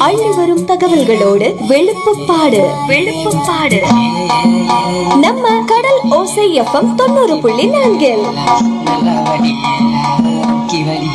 அள்ளி வரும் தகவல்களோடு வெளுப்புப்பாடு வெளுப்புப்பாடு நம்ம கடல் ஓசை எஃப்எம் தொண்ணூறு புள்ளி நான்கில் நல்லா வடி கி வடி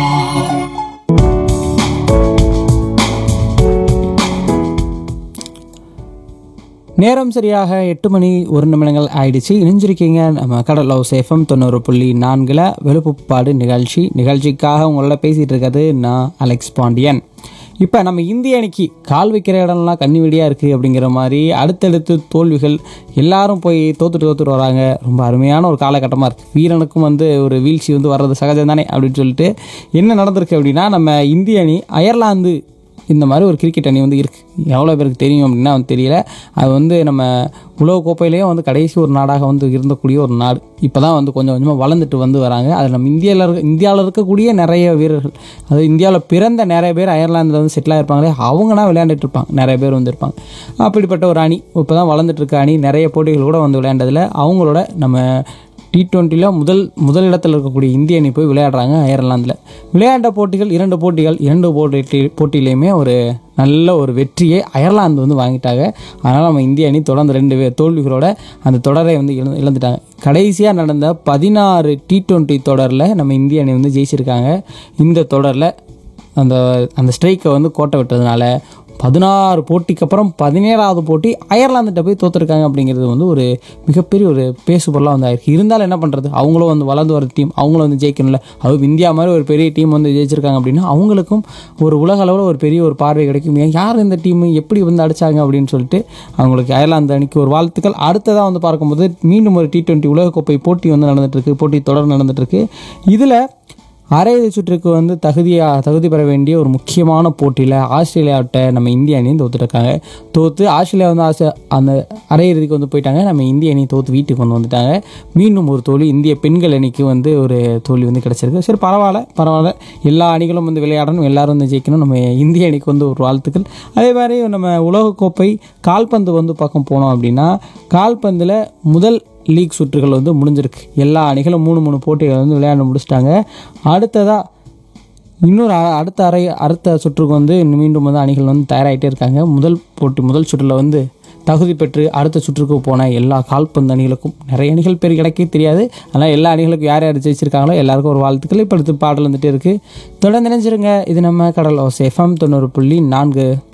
நேரம் சரியாக எட்டு மணி ஒரு நிமிடங்கள் ஆயிடுச்சு இணைஞ்சிருக்கீங்க நம்ம கடல் ஹவுஸ் எஃப்எம் தொண்ணூறு புள்ளி நான்கில் வெளுப்புப்பாடு நிகழ்ச்சி நிகழ்ச்சிக்காக உங்களோட பேசிகிட்டு இருக்கிறது நான் அலெக்ஸ் பாண்டியன் இப்போ நம்ம இந்திய அணிக்கு கால் வைக்கிற இடம்லாம் கண்ணி வெடியாக இருக்குது அப்படிங்கிற மாதிரி அடுத்தடுத்து தோல்விகள் எல்லாரும் போய் தோத்துட்டு தோத்துட்டு வராங்க ரொம்ப அருமையான ஒரு காலகட்டமாக இருக்குது வீரனுக்கும் வந்து ஒரு வீழ்ச்சி வந்து வர்றது சகஜம் தானே அப்படின்னு சொல்லிட்டு என்ன நடந்திருக்கு அப்படின்னா நம்ம இந்திய அணி அயர்லாந்து இந்த மாதிரி ஒரு கிரிக்கெட் அணி வந்து இருக்குது எவ்வளோ பேருக்கு தெரியும் அப்படின்னா வந்து தெரியல அது வந்து நம்ம உலகக்கோப்பையிலேயும் வந்து கடைசி ஒரு நாடாக வந்து இருந்தக்கூடிய ஒரு நாடு இப்போ தான் வந்து கொஞ்சம் கொஞ்சமாக வளர்ந்துட்டு வந்து வராங்க அதில் நம்ம இந்தியாவில் இருக்க இந்தியாவில் இருக்கக்கூடிய நிறைய வீரர்கள் அதாவது இந்தியாவில் பிறந்த நிறைய பேர் அயர்லாந்தில் வந்து செட்டில் ஆகிருப்பாங்களே அவங்கனா விளையாண்டுட்டு இருப்பாங்க நிறைய பேர் வந்திருப்பாங்க அப்படிப்பட்ட ஒரு அணி இப்போ தான் வளர்ந்துட்டு இருக்க அணி நிறைய போட்டிகள் கூட வந்து விளையாண்டதில் அவங்களோட நம்ம டி டுவெண்ட்டியில் முதல் முதல் இடத்துல இருக்கக்கூடிய இந்திய அணி போய் விளையாடுறாங்க அயர்லாந்தில் விளையாண்ட போட்டிகள் இரண்டு போட்டிகள் இரண்டு போட்டி போட்டியிலையுமே ஒரு நல்ல ஒரு வெற்றியை அயர்லாந்து வந்து வாங்கிட்டாங்க அதனால் நம்ம இந்திய அணி தொடர்ந்து ரெண்டு வே- தோல்விகளோட அந்த தொடரை வந்து இழந்து இழந்துட்டாங்க கடைசியாக நடந்த பதினாறு டி டுவெண்ட்டி தொடரில் நம்ம இந்திய அணி வந்து ஜெயிச்சிருக்காங்க இந்த தொடரில் அந்த அந்த ஸ்ட்ரைக்கை வந்து கோட்டை விட்டதுனால பதினாறு போட்டிக்கு அப்புறம் பதினேழாவது போட்டி அயர்லாந்துகிட்ட போய் தோத்துருக்காங்க அப்படிங்கிறது வந்து ஒரு மிகப்பெரிய ஒரு பேசுபொருளாக வந்து ஆயிருக்கு இருந்தாலும் என்ன பண்ணுறது அவங்களும் வந்து வளர்ந்து வர டீம் அவங்களும் வந்து ஜெயிக்கணும்ல அதுவும் இந்தியா மாதிரி ஒரு பெரிய டீம் வந்து ஜெயிச்சிருக்காங்க அப்படின்னா அவங்களுக்கும் ஒரு உலக அளவில் ஒரு பெரிய ஒரு பார்வை கிடைக்கும் ஏன் யார் இந்த டீம் எப்படி வந்து அடிச்சாங்க அப்படின்னு சொல்லிட்டு அவங்களுக்கு அயர்லாந்து அணிக்கு ஒரு வாழ்த்துக்கள் அடுத்ததாக வந்து பார்க்கும்போது மீண்டும் ஒரு டி டுவெண்ட்டி உலகக்கோப்பை போட்டி வந்து நடந்துட்டு இருக்கு போட்டி தொடர் நடந்துட்டு இருக்கு இதில் அரையிறு சுற்றுக்கு வந்து தகுதியாக தகுதி பெற வேண்டிய ஒரு முக்கியமான போட்டியில் ஆஸ்திரேலியாவிட்ட நம்ம இந்திய அணி தோத்துருக்காங்க தோற்று ஆஸ்திரேலியா வந்து ஆசை அந்த அரையிறுதிக்கு வந்து போயிட்டாங்க நம்ம இந்திய அணி தோற்று வீட்டுக்கு வந்து வந்துட்டாங்க மீண்டும் ஒரு தோல்வி இந்திய பெண்கள் அணிக்கு வந்து ஒரு தோல்வி வந்து கிடச்சிருக்கு சரி பரவாயில்ல பரவாயில்ல எல்லா அணிகளும் வந்து விளையாடணும் எல்லாரும் வந்து ஜெயிக்கணும் நம்ம இந்திய அணிக்கு வந்து ஒரு வாழ்த்துக்கள் அதே மாதிரி நம்ம உலகக்கோப்பை கால்பந்து வந்து பக்கம் போனோம் அப்படின்னா கால்பந்தில் முதல் லீக் சுற்றுகள் வந்து முடிஞ்சிருக்கு எல்லா அணிகளும் மூணு மூணு போட்டிகள் வந்து விளையாட முடிச்சிட்டாங்க அடுத்ததாக இன்னொரு அ- அடுத்த அறை அடுத்த சுற்றுக்கு வந்து மீண்டும் வந்து அணிகள் வந்து தயாராகிட்டே இருக்காங்க முதல் போட்டி முதல் சுற்றில் வந்து தகுதி பெற்று அடுத்த சுற்றுக்கு போன எல்லா கால்பந்து அணிகளுக்கும் நிறைய அணிகள் பேர் கிடைக்கே தெரியாது ஆனால் எல்லா அணிகளுக்கும் யார் யார் ஜெயிச்சிருக்காங்களோ எல்லாருக்கும் ஒரு வாழ்த்துக்கள் இப்போ அடுத்து பாடல் வந்துட்டு இருக்குது தொடர்ந்து நினைச்சிருங்க இது நம்ம கடல் எஃப்எம் தொண்ணூறு புள்ளி நான்கு